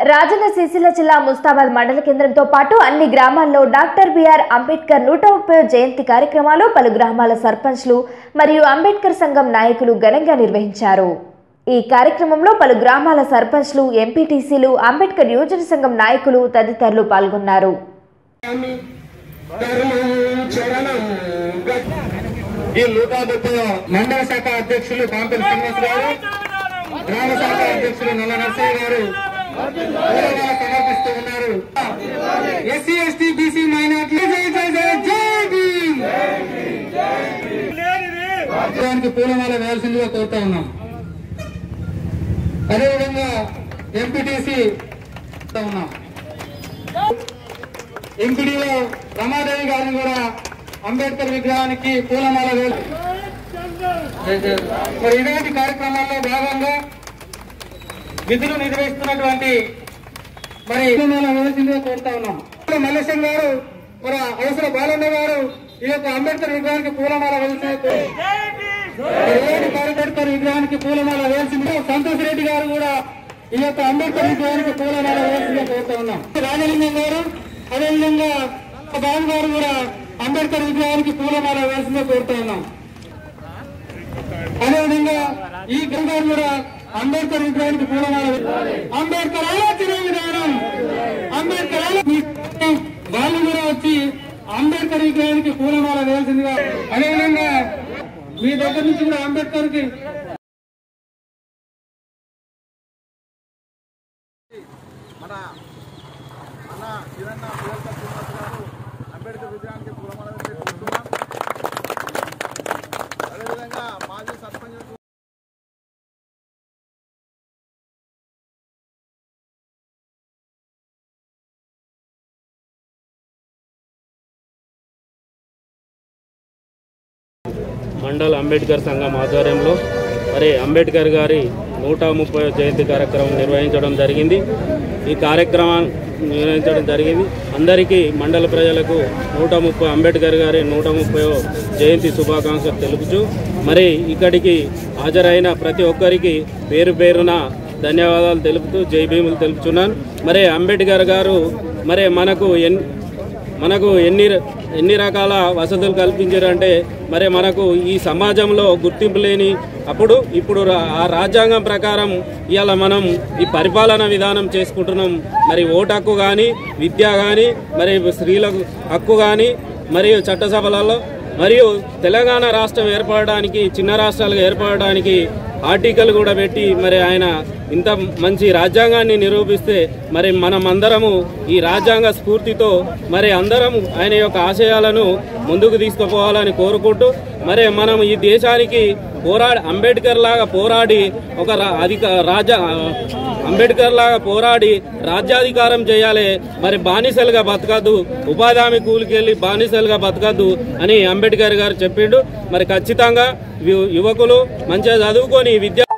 రాజన్న సిరిసిల్ల జిల్లా ముస్తాబాద్ మండల కేంద్రంతో పాటు అన్ని గ్రామాల్లో డాక్టర్ బిఆర్ అంబేద్కర్ నూట ముప్పై జయంతి కార్యక్రమాలు పలు గ్రామాల సర్పంచ్లు మరియు అంబేద్కర్ సంఘం నాయకులు ఘనంగా నిర్వహించారు ఈ కార్యక్రమంలో పలు గ్రామాల సర్పంచ్లు ఎంపీటీసీలు అంబేద్కర్ యువజన సంఘం నాయకులు తదితరులు పాల్గొన్నారు ఈ నూట ముప్పై మండల శాఖ అధ్యక్షులు పాంపల్ శ్రీనివాస్ గారు గ్రామ శాఖ అధ్యక్షులు నల్ల నరసయ్య గారు పూలమాల సమర్పిస్తూ ఉన్నారు ఎస్సీ ఎస్టీ బీసీ మైనార్టీ జై జై జై జై భీమ్. దానికి పూలమాల వేయాల్సిందిగా కోరుతా ఉన్నాం అదేవిధంగా ఎంపీటీసీ ఉన్నాం ఎంపీడీలో రమాదేవి గారిని కూడా అంబేద్కర్ విగ్రహానికి పూలమాల వేసి మరి ఇలాంటి కార్యక్రమాల్లో భాగంగా విధులు నిర్వహిస్తున్నటువంటి మరి పూలమాల వేసిందిగా కోరుతా ఉన్నాం మల్లేశం గారు మరి అవసర బాలన్న గారు ఈ యొక్క అంబేద్కర్ విగ్రహానికి పూలమాల వేసి కార్యకర్తల విగ్రహానికి పూలమాల వేసింది సంతోష్ రెడ్డి గారు కూడా ఈ యొక్క అంబేద్కర్ విగ్రహానికి పూలమాల వేసిందిగా కోరుతా ఉన్నాం రాజలింగం గారు అదేవిధంగా బాబు గారు కూడా అంబేద్కర్ విగ్రహానికి పూలమాల వేసిందిగా కోరుతా ఉన్నాం అదేవిధంగా ఈ గ్రంథాలు కూడా అంబేద్కర్ విగ్రహానికి పూలమాల వే- అంబేద్కర్ ఆలోచన విధానం అంబేద్కర్ ఆలోచన వాళ్ళు కూడా వచ్చి అంబేద్కర్ విగ్రహానికి పూలమాల వేయాల్సిందిగా అదేవిధంగా మీ దగ్గర నుంచి కూడా అంబేద్కర్ కి మన అన్న కిరణ్ పిఎల్క శ్రీనివాస్ గారు అంబేద్కర్ విగ్రహానికి పూలమాల వేసి కోరుతున్నాం అదేవిధంగా మాజీ సర్పంచ్ మండల్ అంబేద్కర్ సంఘం ఆధ్వర్యంలో మరి అంబేద్కర్ గారి నూట ముప్పై జయంతి కార్యక్రమం నిర్వహించడం జరిగింది ఈ కార్యక్రమం నిర్వహించడం జరిగింది అందరికీ మండల ప్రజలకు నూట ముప్పై అంబేద్కర్ గారి నూట ముప్పై జయంతి శుభాకాంక్షలు తెలుపుచు మరి ఇక్కడికి హాజరైన ప్రతి ఒక్కరికి పేరు పేరున ధన్యవాదాలు తెలుపుతూ జై భీములు తెలుపుచున్నాను మరి అంబేద్కర్ గారు మరి మనకు ఎన్ మనకు ఎన్ని ఎన్ని రకాల వసతులు కల్పించారంటే మరి మనకు ఈ సమాజంలో గుర్తింపు లేని అప్పుడు ఇప్పుడు రా- ఆ రాజ్యాంగం ప్రకారం ఇవాళ మనం ఈ పరిపాలన విధానం చేసుకుంటున్నాం మరి ఓటు హక్కు కానీ విద్య కానీ మరి స్త్రీలకు హక్కు కానీ మరియు చట్టసభలలో మరియు తెలంగాణ రాష్ట్రం ఏర్పడడానికి చిన్న రాష్ట్రాలుగా ఏర్పడడానికి ఆర్టికల్ కూడా పెట్టి మరి ఆయన ఇంత మంచి రాజ్యాంగాన్ని నిరూపిస్తే మరి మనం అందరము ఈ రాజ్యాంగ స్ఫూర్తితో మరి అందరం ఆయన యొక్క ఆశయాలను ముందుకు తీసుకుపోవాలని కోరుకుంటూ మరి మనం ఈ దేశానికి పోరాడి అంబేద్కర్ లాగా పోరాడి ఒక రా- అధిక రాజా అంబేద్కర్ లాగా పోరాడి రాజ్యాధికారం చేయాలి మరి బానిసలుగా బతకద్దు ఉపాధి హామీ కూలికెళ్ళి బానిసలుగా బతకద్దు అని అంబేద్కర్ గారు చెప్పిండు మరి ఖచ్చితంగా యు- యువకులు మంచిగా చదువుకొని విద్య